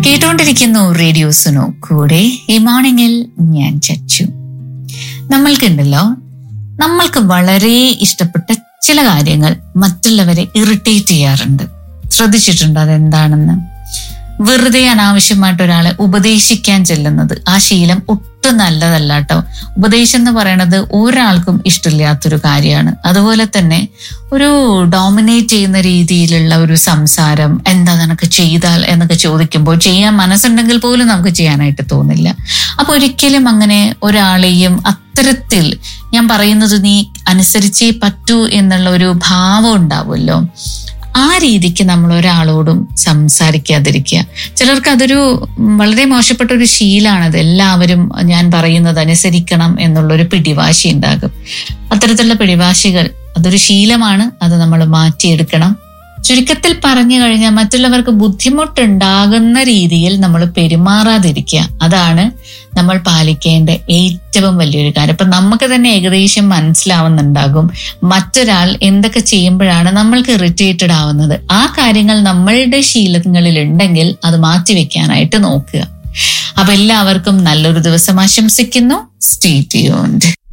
കേട്ടുകൊണ്ടിരിക്കുന്നു റേഡിയോ സുനോ കൂടെ ഈ മോർണിംഗിൽ ഞാൻ ചച്ചു നമ്മൾക്കുണ്ടല്ലോ നമ്മൾക്ക് വളരെ ഇഷ്ടപ്പെട്ട ചില കാര്യങ്ങൾ മറ്റുള്ളവരെ ഇറിറ്റേറ്റ് ചെയ്യാറുണ്ട് ശ്രദ്ധിച്ചിട്ടുണ്ടോ അതെന്താണെന്ന് വെറുതെ അനാവശ്യമായിട്ട് ഒരാളെ ഉപദേശിക്കാൻ ചെല്ലുന്നത് ആ ശീലം ഒട്ടും നല്ലതല്ല കേട്ടോ ഉപദേശം എന്ന് പറയണത് ഒരാൾക്കും ഇഷ്ടമില്ലാത്തൊരു കാര്യമാണ് അതുപോലെ തന്നെ ഒരു ഡോമിനേറ്റ് ചെയ്യുന്ന രീതിയിലുള്ള ഒരു സംസാരം എന്താ നിനക്ക് ചെയ്താൽ എന്നൊക്കെ ചോദിക്കുമ്പോൾ ചെയ്യാൻ മനസ്സുണ്ടെങ്കിൽ പോലും നമുക്ക് ചെയ്യാനായിട്ട് തോന്നില്ല അപ്പൊ ഒരിക്കലും അങ്ങനെ ഒരാളെയും അത്തരത്തിൽ ഞാൻ പറയുന്നത് നീ അനുസരിച്ചേ പറ്റൂ എന്നുള്ള ഒരു ഭാവം ഉണ്ടാവുമല്ലോ ആ രീതിക്ക് നമ്മൾ ഒരാളോടും സംസാരിക്കാതിരിക്കുക ചിലർക്ക് അതൊരു വളരെ മോശപ്പെട്ട ഒരു ശീലമാണത് എല്ലാവരും ഞാൻ പറയുന്നത് അനുസരിക്കണം എന്നുള്ളൊരു പിടിവാശി ഉണ്ടാകും അത്തരത്തിലുള്ള പിടിവാശികൾ അതൊരു ശീലമാണ് അത് നമ്മൾ മാറ്റിയെടുക്കണം ചുരുക്കത്തിൽ പറഞ്ഞു കഴിഞ്ഞാൽ മറ്റുള്ളവർക്ക് ബുദ്ധിമുട്ടുണ്ടാകുന്ന രീതിയിൽ നമ്മൾ പെരുമാറാതിരിക്കുക അതാണ് നമ്മൾ പാലിക്കേണ്ട ഏറ്റവും വലിയൊരു കാര്യം അപ്പൊ നമുക്ക് തന്നെ ഏകദേശം മനസ്സിലാവുന്നുണ്ടാകും മറ്റൊരാൾ എന്തൊക്കെ ചെയ്യുമ്പോഴാണ് നമ്മൾക്ക് ഇറിറ്റേറ്റഡ് ആവുന്നത് ആ കാര്യങ്ങൾ നമ്മളുടെ ശീലങ്ങളിൽ ഉണ്ടെങ്കിൽ അത് മാറ്റിവെക്കാനായിട്ട് നോക്കുക അപ്പൊ എല്ലാവർക്കും നല്ലൊരു ദിവസം ആശംസിക്കുന്നു സ്റ്റേ ട്യൂൺഡ്